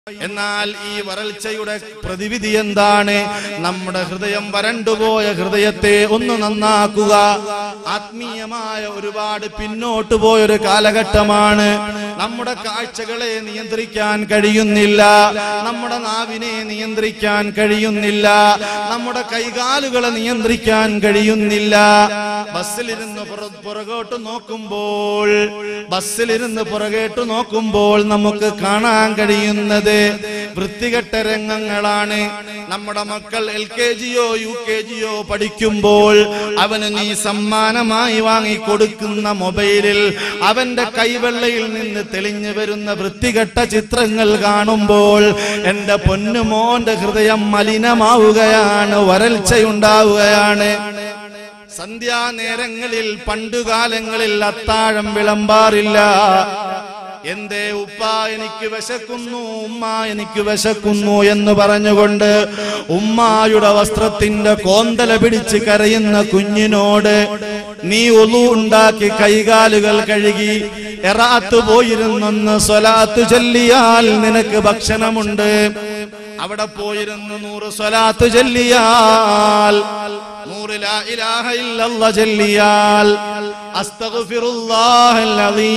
എന്നാൽ ഈ വരൾച്ചയുടെ പ്രതിവിധി എന്താണ് നമ്മുടെ ഹൃദയം വരണ്ടുപോയ ഹൃദയത്തെ ഒന്ന് നന്നാക്കുക ആത്മീയമായ ഒരുപാട് പിന്നോട്ട് പോയൊരു കാലഘട്ടമാണ് നമ്മുടെ കാഴ്ചകളെ നിയന്ത്രിക്കാൻ കഴിയുന്നില്ല നമ്മുടെ നാവിനെ നിയന്ത്രിക്കാൻ കഴിയുന്നില്ല നമ്മുടെ കൈകാലുകളെ നിയന്ത്രിക്കാൻ കഴിയുന്നില്ല ബസ്സിലിരുന്ന് പുറ- പുറകോട്ട് നോക്കുമ്പോൾ ബസ്സിലിരുന്ന് പുറകോട്ട് നോക്കുമ്പോൾ നമുക്ക് കാണാൻ കഴിയുന്നത് വൃത്തികെട്ട രംഗങ്ങളാണ് നമ്മുടെ മക്കൾ എൽ കെ ജിയോ യു കെ ജിയോ പഠിക്കുമ്പോൾ അവന് നീ സമ്മാനമായി വാങ്ങി കൊടുക്കുന്ന മൊബൈലിൽ അവന്റെ കൈവെള്ളയിൽ നിന്ന് തെളിഞ്ഞു വരുന്ന വൃത്തികെട്ട ചിത്രങ്ങൾ കാണുമ്പോൾ എന്റെ പൊന്നുമോന്റെ ഹൃദയം മലിനമാവുകയാണ് വരൾച്ചയുണ്ടാവുകയാണ് സന്ധ്യാനേരങ്ങളിൽ പണ്ടുകാലങ്ങളിൽ അത്താഴം വിളമ്പാറില്ല എന്തേ ഉപ്പ എനിക്ക് വിശക്കുന്നു ഉമ്മ എനിക്ക് വിശക്കുന്നു എന്ന് പറഞ്ഞുകൊണ്ട് ഉമ്മായുടെ വസ്ത്രത്തിന്റെ കോന്തല പിടിച്ച് കരയുന്ന കുഞ്ഞിനോട് നീ ഒലു ഉണ്ടാക്കി കൈകാലുകൾ കഴുകി എറാത്ത് പോയിരുന്നെന്ന് സ്വലാത്ത് ചൊല്ലിയാൽ നിനക്ക് ഭക്ഷണമുണ്ട് അവിടെ പോയിരുന്ന് നൂറ് സ്വലാത്ത് ചൊല്ലിയാൽ നൂറ് ലാ ഇലാഹ ഇല്ലല്ലാ ചൊല്ലിയാൽ അസ്തഗ്ഫിറുല്ലാഹൽ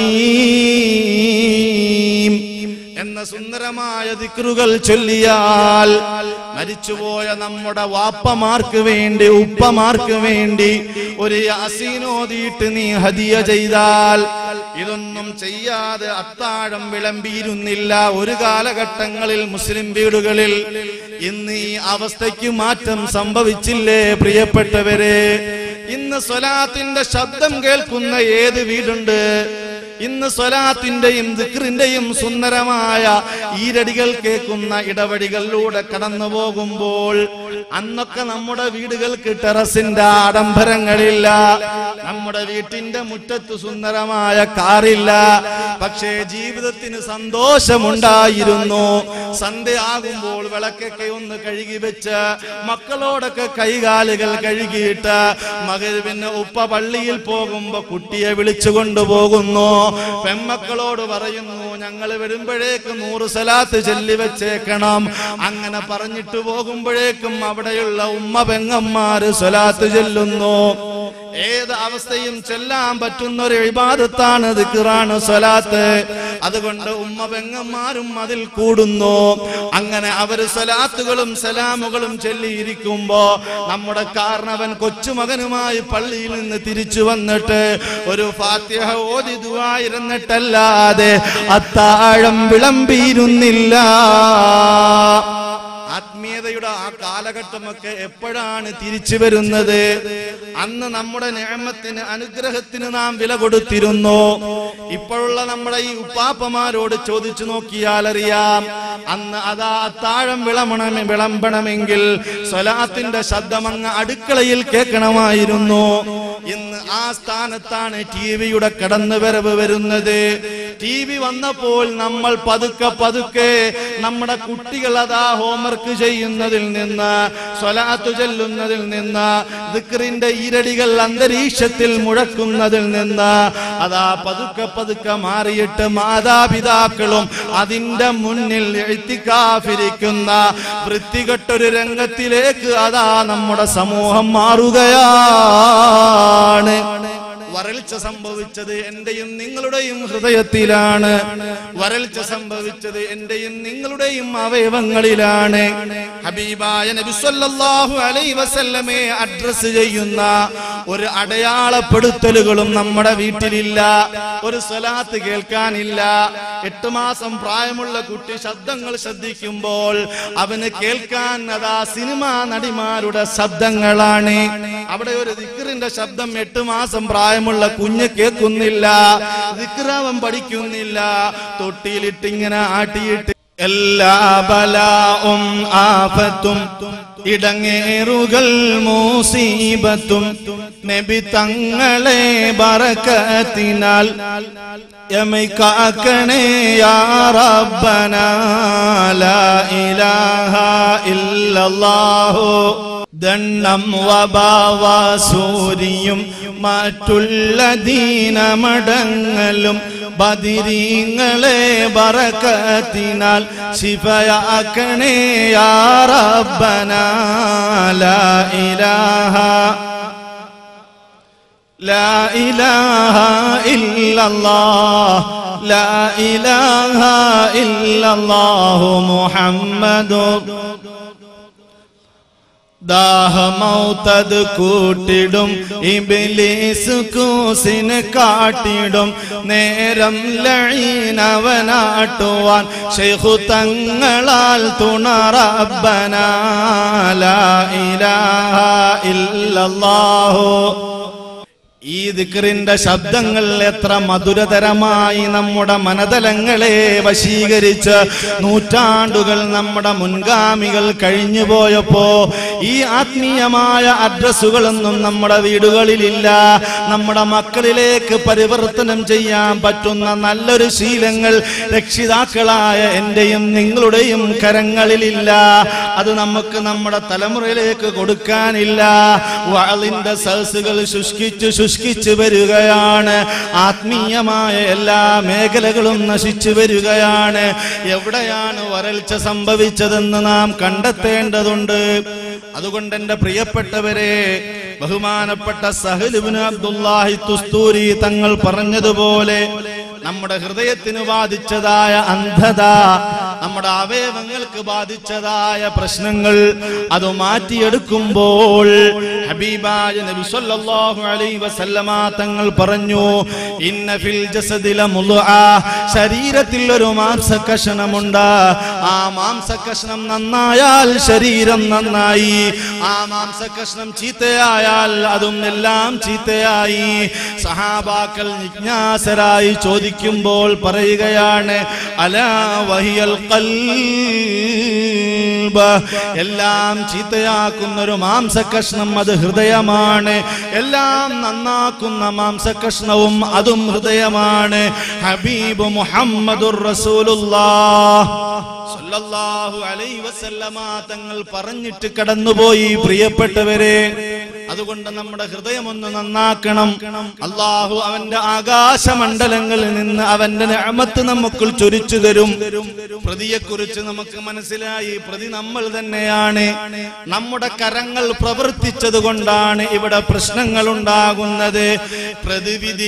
അലീം എന്ന സുന്ദരമായ ദിക്റുകൾ ചൊല്ലിയാൽ മരിച്ചുപോയ നമ്മുടെ വാപ്പമാർക്ക് വേണ്ടി ഉപ്പമാർക്ക് വേണ്ടി ഒരു യാസീനോദിയിട്ട് നീ ഹദിയ ചെയ്താൽ ഇതൊന്നും ചെയ്യാതെ അത്താഴം വിളമ്പിയിരുന്നില്ല ഒരു കാലഘട്ടങ്ങളിൽ മുസ്ലിം വീടുകളിൽ ഇന്ന് ഈ അവസ്ഥയ്ക്ക് മാറ്റം സംഭവിച്ചില്ലേ പ്രിയപ്പെട്ടവരെ ഇന്ന് സ്വലാത്തിന്റെ ശബ്ദം കേൾക്കുന്ന ഏത് വീടുണ്ട് ഇന്ന് സ്വലാത്തിന്റെയും ദിക്റിന്റെയും സുന്ദരമായ ഈരടികൾ കേൾക്കുന്ന ഇടവഴികളിലൂടെ കടന്നു പോകുമ്പോൾ അന്നൊക്കെ നമ്മുടെ വീടുകൾക്ക് ടെറസിന്റെ ആഡംബരങ്ങളില്ല നമ്മുടെ വീട്ടിന്റെ മുറ്റത്ത് സുന്ദരമായ കാറില്ല പക്ഷേ ജീവിതത്തിന് സന്തോഷമുണ്ടായിരുന്നു സന്ധ്യയാകുമ്പോൾ വിളക്കൊക്കെ ഒന്ന് കഴുകി വെച്ച് മക്കളോടൊക്കെ കൈകാലുകൾ കഴുകിയിട്ട് മകരുവിന് ഉപ്പ പള്ളിയിൽ പോകുമ്പോ കുട്ടിയെ വിളിച്ചു കൊണ്ടുപോകുന്നു പെമ്മക്കളോട് പറയുന്നു ഞങ്ങൾ വരുമ്പോഴേക്ക് നൂറ് സലാത്ത് ചൊല്ലി വെച്ചേക്കണം അങ്ങനെ പറഞ്ഞിട്ട് പോകുമ്പോഴേക്കും അവിടെയുള്ള ഉമ്മ പെങ്ങന്മാര് സ്വലാത്ത് ചൊല്ലുന്നു ഏത് അവസ്ഥയും ചെല്ലാൻ പറ്റുന്ന ഒരു ഇബാദത്താണ് ദിക്റാണ് സ്വലാത്ത് അതുകൊണ്ട് ഉമ്മ പെങ്ങന്മാരും അതിൽ കൂടുന്നു അങ്ങനെ അവര് സ്വലാത്തുകളും സലാമുകളും ചൊല്ലിയിരിക്കുമ്പോ നമ്മുടെ കാരണവൻ കൊച്ചുമകനുമായി പള്ളിയിൽ നിന്ന് തിരിച്ചു വന്നിട്ട് ഒരു ഫാത്തിഹ ഓതി ദുആയിരുന്നിട്ടല്ലാതെ അത്താഴം വിളമ്പിയിരുന്നില്ല ആത്മീയതയുടെ ആ കാലഘട്ടമൊക്കെ എപ്പോഴാണ് തിരിച്ചു വരുന്നത് അന്ന് നമ്മുടെ നിയമത്തിന് അനുഗ്രഹത്തിന് നാം വില കൊടുത്തിരുന്നു ഇപ്പോഴുള്ള നമ്മുടെ ഈ ഉപ്പാപ്പമാരോട് ചോദിച്ചു നോക്കിയാൽ അറിയാം അന്ന് അതാ അത്താഴം വിളമണം വിളമ്പണമെങ്കിൽ സ്വലാത്തിന്റെ ശബ്ദം അങ്ങ് അടുക്കളയിൽ കേൾക്കണമായിരുന്നു ഇന്ന് ആ സ്ഥാനത്താണ് ടി വിയുടെ കടന്നുവരവ് വരുന്നത് ടി വി വന്നപ്പോൾ നമ്മൾ പതുക്കെ പതുക്കെ നമ്മുടെ കുട്ടികൾ അതാ ഹോംവർക്ക് ചെയ്യുന്നതിൽ നിന്ന് സ്വലാത്തു ചെല്ലുന്നതിൽ നിന്ന് ദിക്റിന്റെ ഈരടികൾ അന്തരീക്ഷത്തിൽ മുഴക്കുന്നതിൽ നിന്ന് അതാ പതുക്കെ പതുക്കെ മാറിയിട്ട് മാതാപിതാക്കളും അതിന്റെ മുന്നിൽ എഴുത്തിക്കാഫിരിക്കുന്ന വൃത്തികെട്ടൊരു രംഗത്തിലേക്ക് അതാ നമ്മുടെ സമൂഹം മാറുകയാണ് വരൾച്ച സംഭവിച്ചത് എന്റെയും നിങ്ങളുടെയും ഹൃദയത്തിലാണ് വരൾച്ച സംഭവിച്ചത് എന്റെയും നിങ്ങളുടെയും അവയവങ്ങളിലാണ് ഹബീബായ നബി സല്ലല്ലാഹു അലൈഹി വസല്ലമയെ അഡ്രസ് ചെയ്യുന്ന ഒരു അടയാളപ്പെടുത്തലുകളും നമ്മുടെ വീട്ടിലില്ല ഒരു സ്വലാത്ത് കേൾക്കാനില്ല എട്ട് മാസം പ്രായമുള്ള കുട്ടി ശബ്ദങ്ങൾ ശ്രദ്ധിക്കുമ്പോൾ അവന് കേൾക്കാൻ അതാ സിനിമാ നടിമാരുടെ ശബ്ദങ്ങളാണ് അവിടെ ഒരു ദിക്റിന്റെ ശബ്ദം എട്ട് മാസം പ്രായമുള്ള കുഞ്ഞ് കേൾക്കുന്നില്ല ദിക്റാവൻ പഠിക്കുന്നില്ല തൊട്ടിയിലിട്ടിങ്ങനെ ആട്ടിയിട്ട് എല്ലാ ബലാവും ആപത്തും ഇടങ്ങേറുകൾ മൂസീബത്തും നബി തങ്ങളെ ബറക്കത്തിനാൽ യമൈക്കാക്കണേ യാ റബ്ബന ലാ ഇലാഹ ഇല്ലല്ലാഹു ദണ്ണം വബാവാസൂരിയും മറ്റുള്ള ദീനമടങ്ങലും ബദിരീങ്ങളെ ബറക്കത്തിനാൽ ശിഫയാക്കണേ യാ റബ്ബന ലാ ഇലാഹ لا إله إلا الله لا إله إلا الله محمد ദാഹമൗത്തത് കൂട്ടിടും ഇബിലീസ് കൂസിന് കാട്ടിടും നേരം ലഴീനവനാട്ടുവാൻ ഷെയ്ഖു തങ്ങളാൽ തുണറബന ലാ ഇലാഹ ഇല്ലല്ലാഹു ഈ ദിക്റിന്റെ ശബ്ദങ്ങൾ എത്ര മധുരതരമായി നമ്മുടെ മനതലങ്ങളെ വശീകരിച്ച് നൂറ്റാണ്ടുകൾ നമ്മുടെ മുൻഗാമികൾ കഴിഞ്ഞു പോയപ്പോ ഈ ആത്മീയമായ അഡ്രസ്സുകളൊന്നും നമ്മുടെ വീടുകളിലില്ല നമ്മുടെ മക്കളിലേക്ക് പരിവർത്തനം ചെയ്യാൻ പറ്റുന്ന നല്ലൊരു ശീലങ്ങൾ രക്ഷിതാക്കളായ എന്റെയും നിങ്ങളുടെയും കരങ്ങളിലില്ല അത് നമുക്ക് നമ്മുടെ തലമുറയിലേക്ക് കൊടുക്കാനില്ല വാളിന്റെ സഹസുകൾ ശുഷ്കിച്ച് ശുഷ്കിച്ച് വരികയാണ് ആത്മീയമായ എല്ലാ മേഖലകളും നശിച്ചു വരികയാണ് എവിടെയാണ് വരൾച്ച സംഭവിച്ചതെന്ന് നാം കണ്ടെത്തേണ്ടതുണ്ട് അതുകൊണ്ട് എന്റെ പ്രിയപ്പെട്ടവരെ ബഹുമാനപ്പെട്ട സഹലുബിന് അബ്ദുല്ലാഹി തുസ്തൂരി തങ്ങൾ പറഞ്ഞതുപോലെ നമ്മുടെ ഹൃദയത്തിന് ബാധിച്ചതായ അന്ധത നമ്മുടെ അവയവങ്ങൾക്ക് ബാധിച്ചതായ പ്രശ്നങ്ങൾ അത് മാറ്റിയെടുക്കുമ്പോൾ ഹബീബായ നബി സല്ലല്ലാഹു അലൈഹി വസല്ലമ തങ്ങൾ പറഞ്ഞു ഇന്ന ഫിൽ ജസദില മുളുഅ ശരീരത്തിൽ ഒരു മാംസകഷണമുണ്ട് ആ മാംസകഷണം നന്നായാൽ ശരീരം നന്നായി ആ മാംസകഷണം ചീത്തയായാൽ അതും എല്ലാം ചീത്തയായി സഹാബാക്കൾ ജിജ്ഞാസരായി ചോദിക്കുമ്പോൾ പറയുകയാണ് അലാ വഹിയൽ ഖൽബ് എല്ലാം ചീത്തയാക്കുന്ന ഒരു മാംസകഷ്ണം അത് ഹൃദയമാണ് എല്ലാം നന്നാക്കുന്ന മാംസകഷ്ണവും അതും ഹൃദയമാണ് ഹബീബ് മുഹമ്മദുർ റസൂലുള്ളാഹ് സല്ലല്ലാഹു അലൈഹി വസല്ലമ തങ്ങൾ പറഞ്ഞിട്ട് കടന്നുപോയി പ്രിയപ്പെട്ടവരെ അതുകൊണ്ട് നമ്മുടെ ഹൃദയം ഒന്ന് നന്നാക്കണം അള്ളാഹു അവന്റെ ആകാശമണ്ഡലങ്ങളിൽ നിന്ന് അവന്റെ നിഅമത്ത് നമുക്ക് ചൊരിച്ചു തരും പ്രതിയെക്കുറിച്ച് നമുക്ക് മനസ്സിലായി പ്രതി നമ്മൾ തന്നെയാണ് നമ്മുടെ കരങ്ങൾ പ്രവർത്തിച്ചത് കൊണ്ടാണ് ഇവിടെ പ്രശ്നങ്ങൾ ഉണ്ടാകുന്നത് പ്രതിവിധി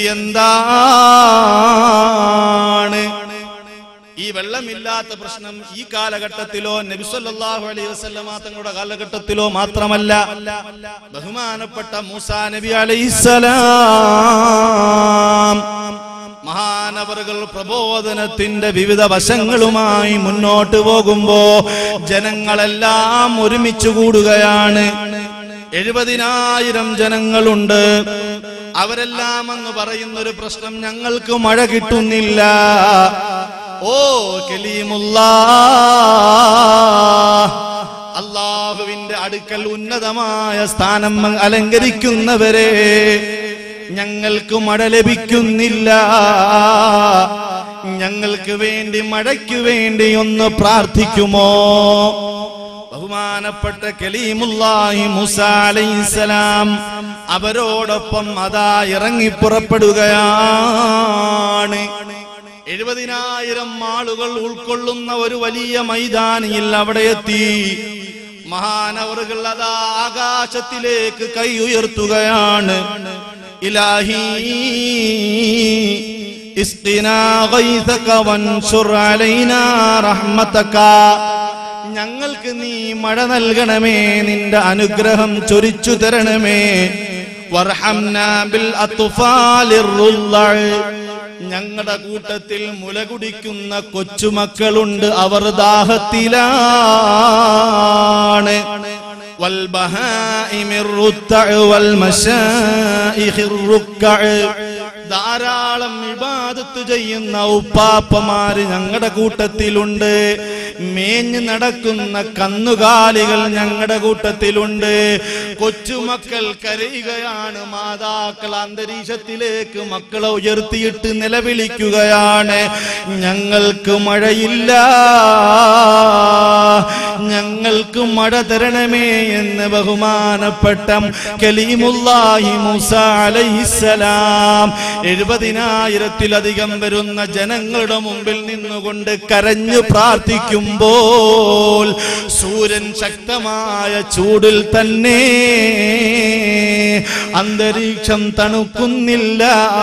എന്താണ് ഈ വെള്ളമില്ലാത്ത പ്രശ്നം ഈ കാലഘട്ടത്തിലോ നബിസ്വല്ലാഹു അലൈഹി വസല്ലമ തങ്ങളുടെ കാലഘട്ടത്തിലോ മാത്രമല്ല ബഹുമാനപ്പെട്ട മൂസാ നബി അലൈഹിസ്സലാം മഹാനവറുകൾ പ്രബോധനത്തിന്റെ വിവിധ വശങ്ങളുമായി മുന്നോട്ട് പോകുമ്പോ ജനങ്ങളെല്ലാം ഒരുമിച്ച് കൂടുകയാണ് എഴുപതിനായിരം ജനങ്ങളുണ്ട് അവരെല്ലാം എന്ന് പറയുന്ന ഒരു പ്രശ്നം ഞങ്ങൾക്ക് മഴ കിട്ടുന്നില്ല ഓ കലീമുള്ള അള്ളാഹുവിന്റെ അടുക്കൽ ഉന്നതമായ സ്ഥാനം അലങ്കരിക്കുന്നവരെ ഞങ്ങൾക്ക് മഴ ലഭിക്കുന്നില്ല ഞങ്ങൾക്ക് വേണ്ടി മഴയ്ക്ക് വേണ്ടി ഒന്ന് പ്രാർത്ഥിക്കുമോ ബഹുമാനപ്പെട്ട കലീമുല്ലാഹി മുസ അലൈഹിസ്സലാം അവരോടൊപ്പം അതാ ഇറങ്ങി പുറപ്പെടുകയാണ് എഴുപതിനായിരം ആളുകൾ ഉൾക്കൊള്ളുന്ന ഒരു വലിയ മൈതാനിയിൽ അവിടെ എത്തി മഹാനവറുകൾ അതാ ആകാശത്തിലേക്ക് കൈ ഉയർത്തുകയാണ് ഇലാഹി ഇസ്തിനാ ഗൈസക വൻസുർ അലൈനാ റഹ്മതക ഞങ്ങൾക്ക് നീ മഴ നൽകണമേ നിന്റെ അനുഗ്രഹം ചൊരിച്ചു തരണമേ വർഹംനാ ബിൽ അത്ഫാലിർ റുള്ളഅ. ഞങ്ങളുടെ കൂട്ടത്തിൽ മുല കുടിക്കുന്ന കൊച്ചുമക്കളുണ്ട് അവർ ദാഹത്തിലാണ് والبهائم الرتع والمشائخ الركع ധാരാളം വിവാദത്ത് ചെയ്യുന്ന ഉപ്പാപ്പമാര് ഞങ്ങളുടെ കൂട്ടത്തിലുണ്ട് മേഞ്ഞു നടക്കുന്ന കന്നുകാലികൾ ഞങ്ങളുടെ കൂട്ടത്തിലുണ്ട് കൊച്ചുമക്കൾ കരയുകയാണ് മാതാക്കൾ അന്തരീക്ഷത്തിലേക്ക് മക്കളെ ഉയർത്തിയിട്ട് നിലവിളിക്കുകയാണ് ഞങ്ങൾക്ക് മഴയില്ല ഞങ്ങൾക്ക് മഴ തരണമേ എന്ന് ബഹുമാനപ്പെട്ട കലീമുല്ലാഹി മൂസ അലൈഹിസ്സലാം എഴുപതിനായിരത്തിലധികം വരുന്ന ജനങ്ങളുടെ മുമ്പിൽ നിന്നുകൊണ്ട് കരഞ്ഞു പ്രാർത്ഥിക്കുമ്പോൾ സൂര്യൻ ശക്തമായ ചൂടിൽ തന്നെ അന്തരീക്ഷം തണുക്കുന്നില്ല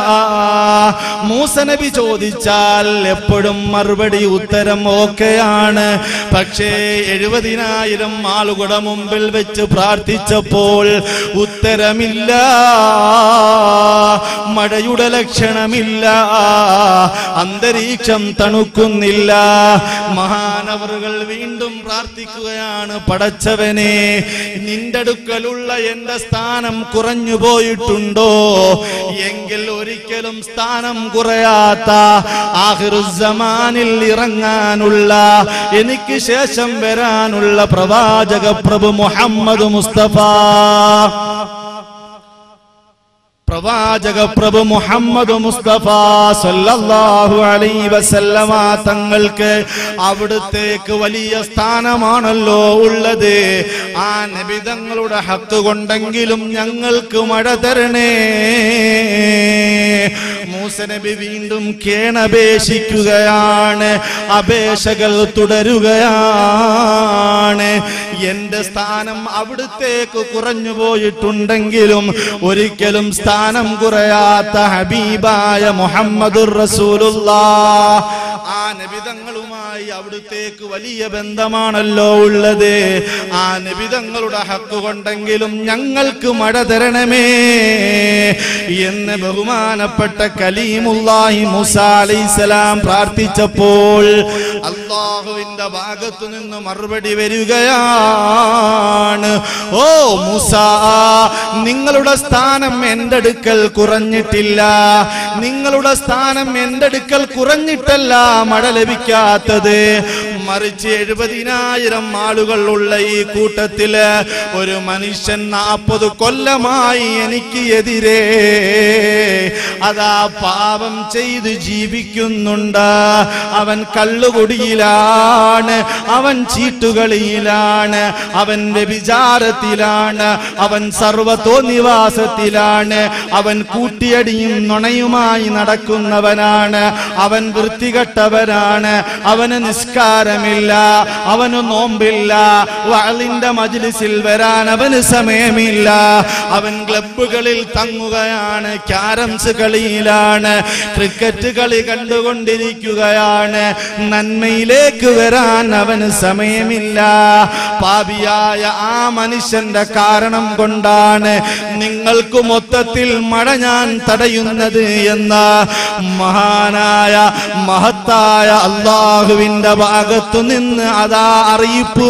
മൂസനബി ചോദിച്ചാൽ എപ്പോഴും മറുപടി ഉത്തരം ഓക്കെയാണ് പക്ഷേ എഴുപതിനായിരം ആളുകളുടെ മുമ്പിൽ വെച്ച് പ്രാർത്ഥിച്ചപ്പോൾ ഉത്തരമില്ല മഴയുടെ ലക്ഷണമില്ല അന്തരീക്ഷം തണുക്കുന്നില്ല മഹാനവറുകൾ വീണ്ടും പ്രാർത്ഥിക്കുകയാണ് പടച്ചവനെ നിന്റെ അടുക്കലുള്ള എന്റെ സ്ഥാനം കുറഞ്ഞു പോയിട്ടുണ്ടോ എങ്കിൽ ഒരിക്കലും സ്ഥാനം കുറയാത്ത ആഹിറുസമാനിൽ ഇറങ്ങാനുള്ള എനിക്ക് ശേഷം വരാനുള്ള പ്രവാചക പ്രഭു മുഹമ്മദ് മുസ്തഫ പ്രവാചക പ്രഭു മുഹമ്മദ് മുസ്തഫ സല്ലല്ലാഹു അലൈഹി വസല്ലമ തങ്ങൾക്ക് അവിടുത്തേക്ക് വലിയ സ്ഥാനമാണല്ലോ ഉള്ളത് ആ നബിതങ്ങളുടെ ഹക്ക് കൊണ്ടെങ്കിലും ഞങ്ങൾക്ക് മഴ തരണേ മൂസ നബി വീണ്ടും കേണപേക്ഷിക്കുകയാണ് അപേക്ഷകൾ തുടരുകയാണ് എന്റെ സ്ഥാനം അവിടുത്തേക്ക് കുറഞ്ഞു പോയിട്ടുണ്ടെങ്കിലും ഒരിക്കലും സ്ഥാനം കുറയാത്ത ഹബീബായ മുഹമ്മദുർ റസൂലുള്ള ആ നബിതങ്ങളുമായി അവിടുത്തേക്ക് വലിയ ബന്ധമാണല്ലോ ഉള്ളത് ആ നബിതങ്ങളുടെ ഹക്ക് കൊണ്ടെങ്കിലും ഞങ്ങൾക്ക് മഴ തരണമേ എന്ന് ബഹുമാനപ്പെട്ട കലീമുല്ലാഹി മൂസ അലൈസലാം പ്രാർത്ഥിച്ചപ്പോൾ അള്ളാഹുവിന്റെ ഭാഗത്തു നിന്ന് മറുപടി വരികയാണ് ഓ മൂസ നിങ്ങളുടെ സ്ഥാനം എന്റെ അടുക്കൽ കുറഞ്ഞിട്ടില്ല നിങ്ങളുടെ സ്ഥാനം എന്റെ അടുക്കൽ കുറഞ്ഞിട്ടല്ല മഴ ലഭിക്കാത്തത് മറിച്ച് എഴുപതിനായിരം ആളുകൾ ഉള്ള ഈ കൂട്ടത്തില് ഒരു മനുഷ്യൻ നാൽപ്പത് കൊല്ലമായി എനിക്ക് എതിരെ അതാ പാപം ചെയ്ത് ജീവിക്കുന്നുണ്ട് അവൻ കള്ളുകുടിയിലാണ് അവൻ ചീട്ടുകളിയിലാണ് അവൻ വ്യഭിചാരത്തിലാണ് അവൻ സർവതോനിവാസത്തിലാണ് അവൻ കൂട്ടിയടിയും നുണയുമായി നടക്കുന്നവനാണ് അവൻ വൃത്തികെട്ടവനാണ് അവന് നിസ്കാരമില്ല അവന് നോമ്പില്ല വാളിന്റെ മജിലിസിൽ വരാൻ അവന് സമയമില്ല അവൻ ക്ലബുകളിൽ തങ്ങുകയാണ് ക്യാരംസ് കളിയിലാണ് ക്രിക്കറ്റ് കളി കണ്ടുകൊണ്ടിരിക്കുകയാണ് നന്മയിലേക്ക് വരാൻ അവന് സമയമില്ല പാപിയായ ആ മനുഷ്യന്റെ കാരണം കൊണ്ടാണ് നിങ്ങൾക്ക് മൊത്തത്തിൽ മഴ ഞാൻ തടയുന്നത് എന്ന മഹാനായ മഹത്തായ അള്ളാഹുവിന്റെ ഭാഗത്തു നിന്ന് അതാ അറിയിപ്പ്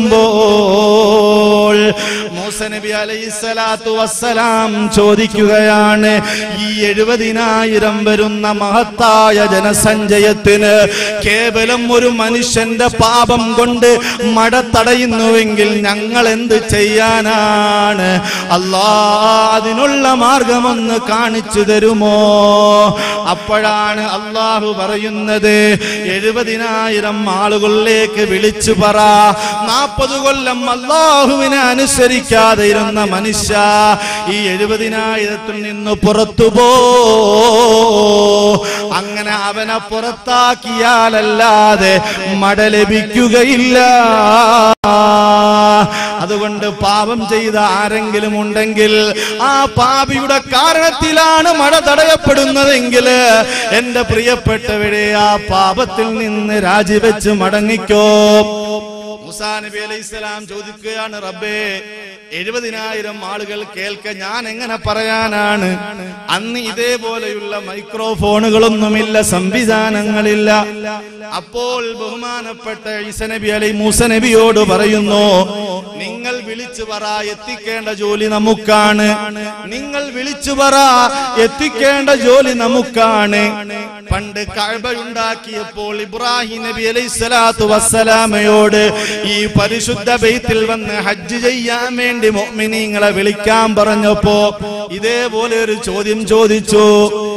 വരുമ്പോൾ മൂസ നബി അലൈഹി സ്വലാത്തു വസ്സലാം ചോദിക്കുകയാണ് ഈ എഴുപതിനായിരം വരുന്ന മഹത്തായ ജനസഞ്ചയത്തിന് കേവലം ഒരു മനുഷ്യന്റെ പാപം കൊണ്ട് മഴ തടയുന്നുവെങ്കിൽ ഞങ്ങൾ എന്ത് ചെയ്യാനാണ് അല്ലാ അതിനുള്ള മാർഗമൊന്ന് കാണിച്ചു തരുമോ അപ്പോഴാണ് അള്ളാഹു പറയുന്നത് എഴുപതിനായിരം ആളുകളിലേക്ക് വിളിച്ചു പറ നാൽപ്പത് കൊല്ലം അള്ളാഹുവിനെ അനുസരിക്കാതെ ഇരുന്ന മനുഷ്യ ഈ എഴുപതിനായിരത്തിൽ നിന്ന് പുറത്തു പോ അങ്ങനെ അവനെ പുറത്താക്കിയാലല്ലാതെ മട ലഭിക്കുകയില്ല അതുകൊണ്ട് പാപം ചെയ്ത ആരെങ്കിലും ഉണ്ടെങ്കിൽ ആ പാപിയുടെ കാരണത്തിലാണ് മഴ തടയപ്പെടുന്നതെങ്കിൽ എന്റെ പ്രിയപ്പെട്ടവരെ ആ പാപത്തിൽ നിന്ന് രാജിവെച്ച് മടങ്ങിക്കോ മൂസാ നബി അലൈഹി സ്വലാം ചോദിക്കുകയാണ് റബ്ബേ എഴുപതിനായിരം ആളുകൾ കേൾക്ക ഞാൻ എങ്ങനെ പറയാനാണ് അന്ന് ഇതേപോലെയുള്ള മൈക്രോഫോണുകളൊന്നുമില്ല സംവിധാനങ്ങളില്ല അപ്പോൾ ബഹുമാനപ്പെട്ട ഈസനബി അലൈ മൂസനബിയോട് പറയുന്നു നിങ്ങൾ വിളിച്ചു പറ എത്തിക്കേണ്ട ജോലി നമുക്കാണ് നിങ്ങൾ വിളിച്ചു പറ എത്തിക്കേണ്ട ജോലി നമുക്കാണ് പണ്ട് കഴബയുണ്ടാക്കിയപ്പോൾ ഇബ്രാഹിം നബി അലൈഹി സ്വലാത്തു വസ്സലാമയോട് ഈ പരിശുദ്ധ ബൈത്തിൽ വന്ന് ഹജ്ജ് ചെയ്യാൻ വേണ്ടി മൊമിനിങ്ങളെ വിളിക്കാൻ പറഞ്ഞപ്പോ ഇതേപോലെ ഒരു ചോദ്യം ചോദിച്ചു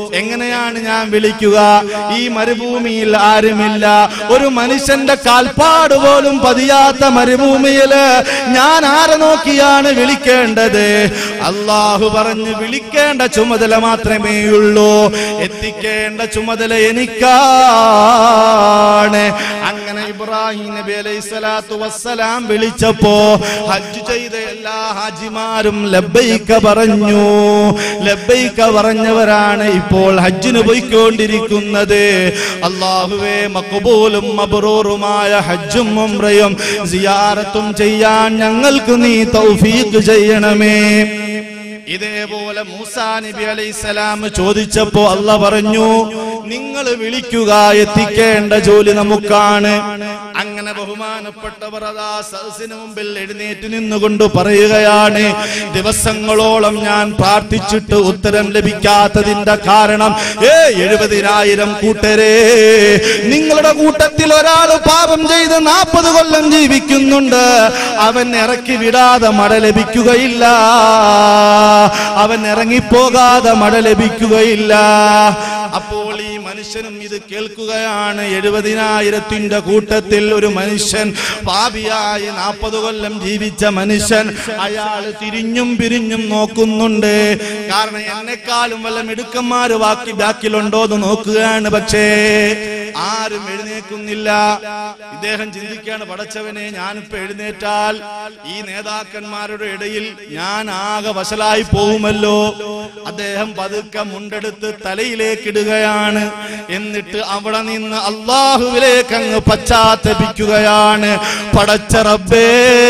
എങ്ങനെയാണ് ഞാൻ വിളിക്കുക ഈ മരുഭൂമിയിൽ ആരുമില്ല ഒരു മനുഷ്യന്റെ കാൽപ്പാട് പോലും പതിയാത്ത മരുഭൂമിയില് ഞാൻ ആരെ നോക്കിയാണ് വിളിക്കേണ്ടത് അള്ളാഹു പറഞ്ഞു വിളിക്കേണ്ട ചുമതല മാത്രമേ ഉള്ളൂ എത്തിക്കേണ്ട ചുമതല എനിക്കാണ് അങ്ങനെ ഇബ്രാഹിം നബി അലൈഹി സ്വലാത്തു വസ്സലാം വിളിച്ചപ്പോ ഹജ്ജ് ചെയ്ത എല്ലാ ഹാജിമാരും ലബ്ബൈക്ക പറഞ്ഞു ലബ്ബൈക്ക പറഞ്ഞവരാണ് ഇപ്പോൾ ഹജ്ജിന് പോയിക്കൊണ്ടിരിക്കുന്നത് അള്ളാഹുവേ മക്ബൂലും മബ്റൂറുമായ ഹജ്ജും ഉംറയും സിയാറത്തും ചെയ്യാൻ ഞങ്ങൾക്ക് നീ തൗഫീഖ് ചെയ്യണമേ ഇതേപോലെ മൂസാ നബി അലൈഹിസ്സലാം ചോദിച്ചപ്പോ അല്ല പറഞ്ഞു നിങ്ങൾ വിളിക്കുക എത്തിക്കേണ്ട ജോലി നമുക്കാണ് അങ്ങനെ ബഹുമാനപ്പെട്ടവർ അതാ സദസ്സിന് മുമ്പിൽ എഴുന്നേറ്റ് നിന്നുകൊണ്ട് പറയുകയാണ് ദിവസങ്ങളോളം ഞാൻ പ്രാർത്ഥിച്ചിട്ട് ഉത്തരം ലഭിക്കാത്തതിന്റെ കാരണം ഏ എഴുപതിനായിരം കൂട്ടരെ നിങ്ങളുടെ കൂട്ടത്തിൽ ഒരാൾ പാപം ചെയ്ത് നാൽപ്പത് കൊല്ലം ജീവിക്കുന്നുണ്ട് അവൻ ഇറക്കി വിടാതെ മഴ ലഭിക്കുകയില്ല അവൻ ഇറങ്ങിപ്പോകാതെ മഴ ലഭിക്കുകയില്ല അപ്പോൾ ഈ മനുഷ്യനും ഇത് കേൾക്കുകയാണ് എഴുപതിനായിരത്തിന്റെ കൂട്ടത്തിൽ ഒരു മനുഷ്യൻ പാപിയായി നാൽപ്പത് കൊല്ലം ജീവിച്ച മനുഷ്യൻ അയാൾ തിരിഞ്ഞും പിരിഞ്ഞും നോക്കുന്നുണ്ട് കാരണം എന്നെക്കാളും വല്ല മിടുക്കന്മാര് ബാക്കി ബാക്കിലുണ്ടോ എന്ന് നോക്കുകയാണ് പക്ഷേ ആരും എഴുന്നേക്കുന്നില്ല ഇദ്ദേഹം ചിന്തിക്കുകയാണ് പടച്ചവനെ ഞാനിപ്പോ എഴുന്നേറ്റാൽ ഈ നേതാക്കന്മാരുടെ ഇടയിൽ ഞാൻ ആകെ വശലായി പോകുമല്ലോ അദ്ദേഹം പതുക്കെ മുണ്ടെടുത്ത് തലയിലേക്ക് ഇടുകയാണ് എന്നിട്ട് അവിടെ നിന്ന് അള്ളാഹുവിലേക്ക് അങ്ങ് പശ്ചാത്തപിക്കുകയാണ് പടച്ച റബ്ബേ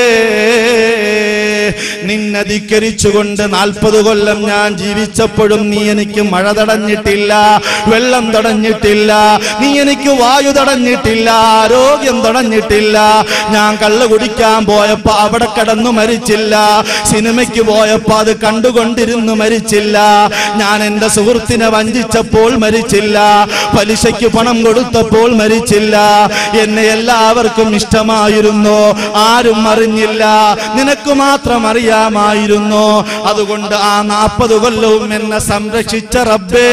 നിന്നധിക്കരിച്ചുകൊണ്ട് നാൽപ്പത് കൊല്ലം ഞാൻ ജീവിച്ചപ്പോഴും നീ എനിക്ക് മഴ തടഞ്ഞിട്ടില്ല വെള്ളം തടഞ്ഞിട്ടില്ല നീ എനിക്ക് വായു തടഞ്ഞിട്ടില്ല ആരോഗ്യം തടഞ്ഞിട്ടില്ല ഞാൻ കള്ളു കുടിക്കാൻ പോയപ്പോ അവിടെ കടന്നു മരിച്ചില്ല സിനിമയ്ക്ക് പോയപ്പോ അത് കണ്ടുകൊണ്ടിരുന്നു മരിച്ചില്ല ഞാൻ എന്റെ സുഹൃത്തിനെ വഞ്ചിച്ചപ്പോൾ മരിച്ചില്ല പലിശയ്ക്ക് പണം കൊടുത്തപ്പോൾ മരിച്ചില്ല എന്നെ എല്ലാവർക്കും ഇഷ്ടമായിരുന്നു ആരും അറിഞ്ഞില്ല നിനക്ക് മാത്രം അറിയാമായിരുന്നു അതുകൊണ്ട് ആ നാൽപ്പത് കൊല്ലവും എന്നെ സംരക്ഷിച്ച റബ്ബേ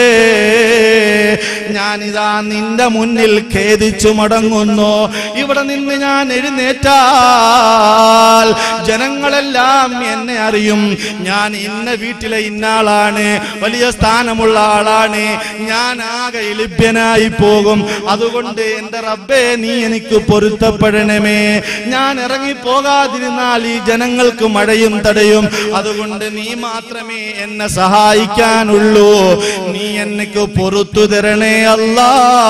ഞാനിതാ നിന്റെ മുന്നിൽ ഖേദിച്ചു മടങ്ങുന്നു ഇവിടെ നിന്ന് ഞാൻ എഴുന്നേറ്റാൽ ജനങ്ങളെല്ലാം എന്നെ അറിയും ഞാൻ ഇന്ന വീട്ടിലെ ഇന്നാളാണ് വലിയ സ്ഥാനമുള്ള ആളാണ് ഞാൻ ആകെ ലഭ്യനായി പോകും അതുകൊണ്ട് എന്റെ റബ്ബേ നീ എനിക്ക് പൊരുത്തപ്പെടണമേ ഞാൻ ഇറങ്ങി പോകാതിരുന്നാൽ ഈ ജനങ്ങൾക്ക് മഴയും തടയും അതുകൊണ്ട് നീ മാത്രമേ എന്നെ സഹായിക്കാനുള്ളൂ നീ എനിക്ക് പൊറത്തു തരണേ അല്ലാ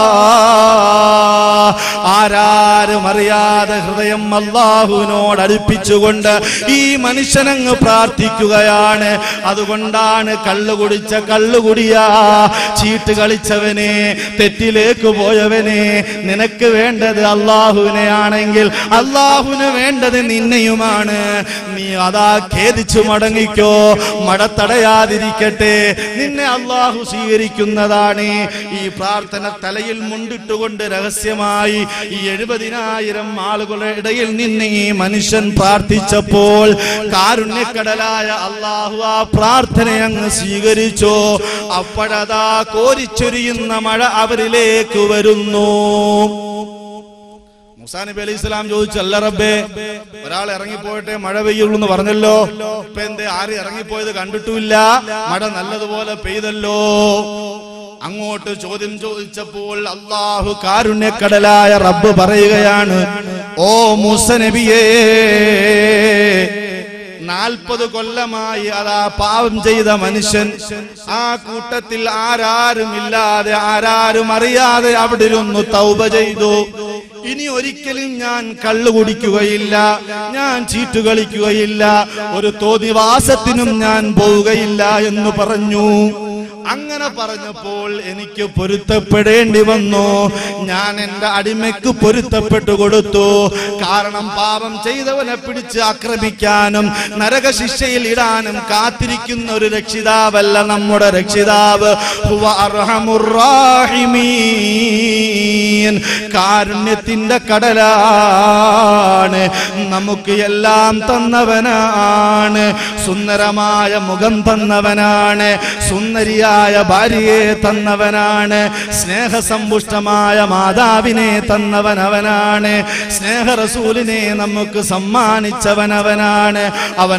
ആരാരും അറിയാതെ ഹൃദയം അള്ളാഹുവിനോട് അടുപ്പിച്ചുകൊണ്ട് ഈ മനുഷ്യനങ്ങ് പ്രാർത്ഥിക്കുകയാണ് അതുകൊണ്ടാണ് കള്ളു കുടിച്ച കള്ളുകുടിയാ ചീട്ട് കളിച്ചവനെ തെറ്റിലേക്ക് പോയവനെ നിനക്ക് വേണ്ടത് അള്ളാഹുവിനെ ആണെങ്കിൽ അള്ളാഹുവിന് വേണ്ടത് നിന്നെയുമാണ് നീ അതാ ഖേദിച്ചു മടങ്ങിക്കോ മഴ തടയാതിരിക്കട്ടെ നിന്നെ അള്ളാഹു സ്വീകരിക്കുന്നതാണ് ഈ പ്രാർത്ഥന തലയിൽ മുണ്ടിട്ടുകൊണ്ട് രഹസ്യമായി ഈ എഴുപതിനായിരം ആളുകളുടെ ഇടയിൽ നിന്ന് ഈ മനുഷ്യൻ പ്രാർത്ഥിച്ചപ്പോൾ കാരുണ്യക്കടലായ അള്ളാഹു ആ പ്രാർത്ഥന അങ്ങ് സ്വീകരിച്ചു അപ്പോഴതാ കോരിച്ചൊരിയുന്ന മഴ അവരിലേക്ക് വരുന്നു മുസാ നബി അലൈഹി സ്വലാം ചോദിച്ചു അല്ല റബ്ബേ ഒരാൾ ഇറങ്ങിപ്പോയിട്ടെ മഴ പെയ്യുള്ളൂ എന്ന് പറഞ്ഞല്ലോ ഇപ്പൊ എന്തേ ആരും ഇറങ്ങിപ്പോയത് കണ്ടിട്ടുമില്ല മഴ നല്ലതുപോലെ പെയ്തല്ലോ അങ്ങോട്ട് ചോദ്യം ചോദിച്ചപ്പോൾ അള്ളാഹു കാരുണ്യക്കടലായ റബ്ബ് പറയുകയാണ് ഓ മൂസ നബിയേ നാൽപ്പത് കൊല്ലമായി അതാ പാവം ചെയ്ത മനുഷ്യൻ ആ കൂട്ടത്തിൽ ആരാരും ഇല്ലാതെ ആരാരും അറിയാതെ അവിടെ ഇരുന്നു തൗബ ചെയ്തു ഇനി ഒരിക്കലും ഞാൻ കള്ളു കുടിക്കുകയില്ല ഞാൻ ചീട്ടു കളിക്കുകയില്ല ഒരു തോതിവാസത്തിനും ഞാൻ പോവുകയില്ല എന്ന് പറഞ്ഞു അങ്ങനെ പറഞ്ഞപ്പോൾ എനിക്ക് പൊരുത്തപ്പെടേണ്ടി വന്നു ഞാൻ എന്റെ അടിമയ്ക്ക് പൊരുത്തപ്പെട്ടു കൊടുത്തു കാരണം പാപം ചെയ്തവനെ പിടിച്ച് ആക്രമിക്കാനും നരകശിക്ഷയിൽ ഇടാനും കാത്തിരിക്കുന്ന ഒരു രക്ഷിതാവല്ല നമ്മുടെ രക്ഷിതാവ് ഹുവ അർഹമുർ റാഹിമീൻ. കാരുണ്യത്തിന്റെ കടലാണ് നമുക്ക് എല്ലാം തന്നവനാണ് സുന്ദരമായ മുഖം തന്നവനാണ് സുന്ദരിയായ ഭാര്യയെ തന്നവനാണ് സ്നേഹസമ്പുഷ്ടമായ മാതാവിനെ തന്നവനവനാണ് സ്നേഹറസൂലിനെ നമുക്ക് സമ്മാനിച്ചവനവനാണ് അവൻ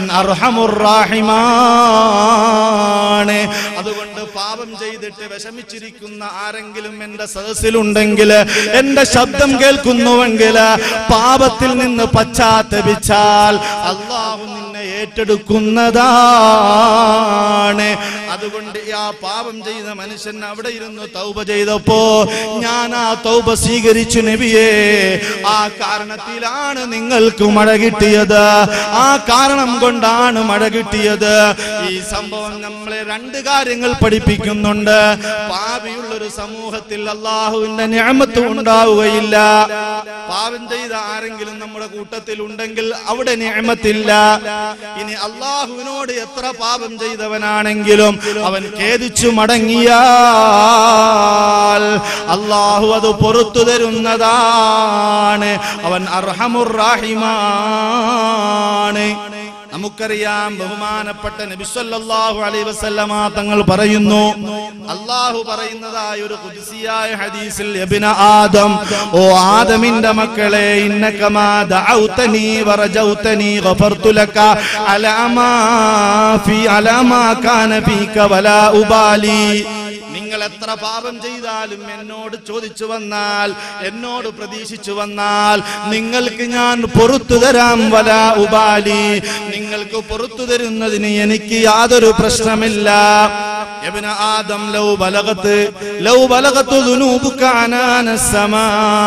അർഹമുറാഹിമാണ് അതുകൊണ്ട് പാപം ചെയ്തിട്ട് വിഷമിച്ചിരിക്കുന്ന ആരെങ്കിലും എന്റെ സദസ്സിലുണ്ടെങ്കിൽ എന്റെ ശബ്ദം കേൾക്കുന്നുവെങ്കിൽ പാപത്തിൽ നിന്ന് പശ്ചാത്തപിച്ചാൽ അള്ളാഹു നിന്നെ ഏറ്റെടുക്കുന്നതാണ് അതുകൊണ്ട് ആ പാപം ചെയ്ത മനുഷ്യൻ അവിടെ ഇരുന്ന് തൗബ ചെയ്തപ്പോ ഞാൻ ആ തൗബ സ്വീകരിച്ചു നബിയേ ആ കാരണത്തിലാണ് നിങ്ങൾക്ക് മഴ കിട്ടിയത് ആ കാരണം കൊണ്ടാണ് മഴ കിട്ടിയത് ഈ സംഭവം നമ്മളെ രണ്ട് കാര്യങ്ങൾ പഠിപ്പിക്കുന്നുണ്ട് പാപിയുള്ള ഒരു സമൂഹത്തിൽ അള്ളാഹുവിന്റെ ഞാമത്ത് ഉണ്ടാവുകയില്ല പാപം ചെയ്ത ആരെങ്കിലും നമ്മുടെ കൂട്ടത്തിൽ ഉണ്ടെങ്കിൽ അവിടെ ഞാമത്തില്ല ഇനി അള്ളാഹുവിനോട് എത്ര പാപം ചെയ്തവനാണെങ്കിലും അവൻ ഖേദിച്ചു മടങ്ങിയാൽ അള്ളാഹു അത് പൊറത്തു തരുന്നതാണ് അവൻ അർഹമുറാഹിമാണ് നമുക്കറിയാം ബഹുമാനപ്പെട്ട നബിസ്വല്ലാഹു അലൈ വസല്ലമ തങ്ങൾ പറയുന്നു അള്ളാഹു പറയുന്നതായ ഒരു കുതിസിയായ ഹദീസിൽ യബ്ന ആദം ഓ ആദമിന്റെ മക്കളെ ഇന്നകമാ ദഅൗതനി വറജൗതനി ഗഫർതു ലക അലാമാ ഫി അലാമാ കാന ഫീക വലാ ഉബാലി നിങ്ങൾ എത്ര പാപം ചെയ്താലും എന്നോട് ചോദിച്ചു വന്നാൽ എന്നോട് പ്രതീക്ഷിച്ചു വന്നാൽ നിങ്ങൾക്ക് ഞാൻ പൊറത്തു തരാം വല ഉപാലി നിങ്ങൾക്ക് പൊറത്തു തരുന്നതിന് എനിക്ക് യാതൊരു പ്രശ്നമില്ല യബ്ന ആദം ലൗ ബലഗത്ത് ലൗ ബലഗത്തു ദുനൂബുക അനാന സമാ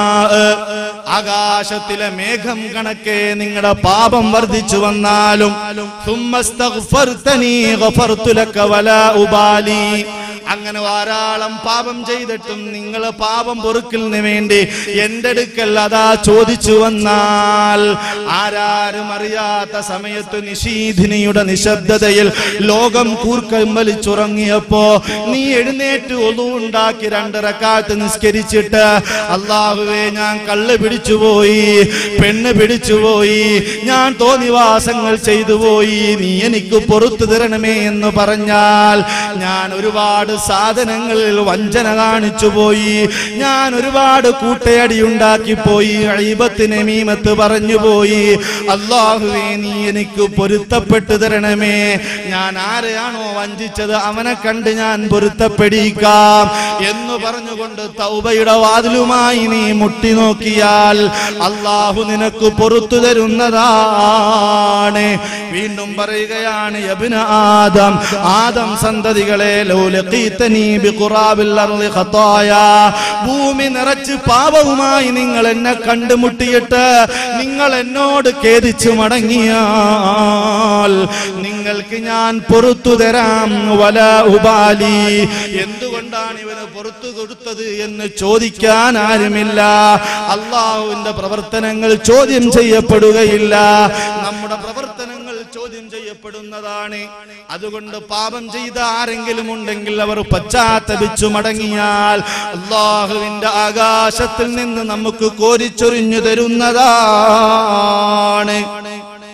ആകാശത്തിലെ മേഘം കണക്കെ നിങ്ങളുടെ പാപം വർദ്ധിച്ചു വന്നാലും സുമ്മസ്തഗ്ഫർതനി ഗഫർതു ലക വലാ ഉബാലി അങ്ങനെ ധാരാളം പാപം ചെയ്തിട്ടും നിങ്ങൾ പാപം പൊറുക്കലിന് വേണ്ടി എന്റെ അടുക്കൽ അതാ ചോദിച്ചു വന്നാൽ ആരാരും അറിയാത്ത സമയത്ത് നിശീധിനിയുടെ നിശബ്ദതയിൽ ലോകം കൂർക്കം വലിച്ചുറങ്ങിയപ്പോ നീ എഴുന്നേറ്റ് ഒതുണ്ടാക്കി രണ്ട് റക്കാത്ത് നിസ്കരിച്ചിട്ട് അള്ളാഹുവേ ഞാൻ കള്ള് പിടിച്ചുപോയി പെണ്ണ് പിടിച്ചുപോയി ഞാൻ തോന്നിവാസങ്ങൾ ചെയ്തു പോയി നീ എനിക്ക് പൊറത്തു തരണമേ എന്ന് പറഞ്ഞാൽ ഞാൻ ഒരുപാട് സാധനങ്ങളിൽ വഞ്ചന കാണിച്ചു പോയി ഞാൻ ഒരുപാട് കൂട്ടയടി ഉണ്ടാക്കി പോയി അഴിബത്തിന് മീമത്ത് പറഞ്ഞു പോയി അള്ളാഹുവേ നീ എനിക്ക് പൊരുത്തപ്പെട്ടു തരണമേ ഞാൻ ആരെയാണോ വഞ്ചിച്ചത് അവനെ കണ്ട് ഞാൻ പൊരുത്തപ്പെടിക്കാം എന്ന് പറഞ്ഞുകൊണ്ട് തൗബയുടെ വാതിലുമായി നീ മുട്ടി നോക്കിയാൽ അള്ളാഹു നിനക്ക് പൊറത്തു തരുന്നതാണ് വീണ്ടും പറയുകയാണ് യബ്ന ആദം ആദം സന്തതികളെ ലൗലഖീതനി ബിഖുറാബിൽ അർളി ഖതായ ഭൂമി നിറച്ച് പാപവുമായി നിങ്ങൾ എന്നെ കണ്ടുമുട്ടിയിട്ട് നിങ്ങൾ എന്നോട് ഖേദിച്ചു മടങ്ങിയാൽ നിങ്ങൾക്ക് ഞാൻ പൊറത്തു തരാം വല ഉബാലി എന്തുകൊണ്ടാണ് ഇവന് പുറത്തു കൊടുത്തത് എന്ന് ചോദിക്കാൻ ആരുമില്ല അള്ളാഹുവിന്റെ പ്രവർത്തനങ്ങൾ ചോദ്യം ചെയ്യപ്പെടുകയില്ല നമ്മുടെ പ്രവർത്തനങ്ങൾ ചോദ്യം ചെയ്യപ്പെടുന്നതാണ് അതുകൊണ്ട് പാപം ചെയ്ത ആരെങ്കിലും ഉണ്ടെങ്കിൽ അവർ പശ്ചാത്തപിച്ചു മടങ്ങിയാൽ അള്ളാഹുവിന്റെ ആകാശത്തിൽ നിന്ന് നമുക്ക് കോരിച്ചൊരിഞ്ഞു തരുന്നതാണ്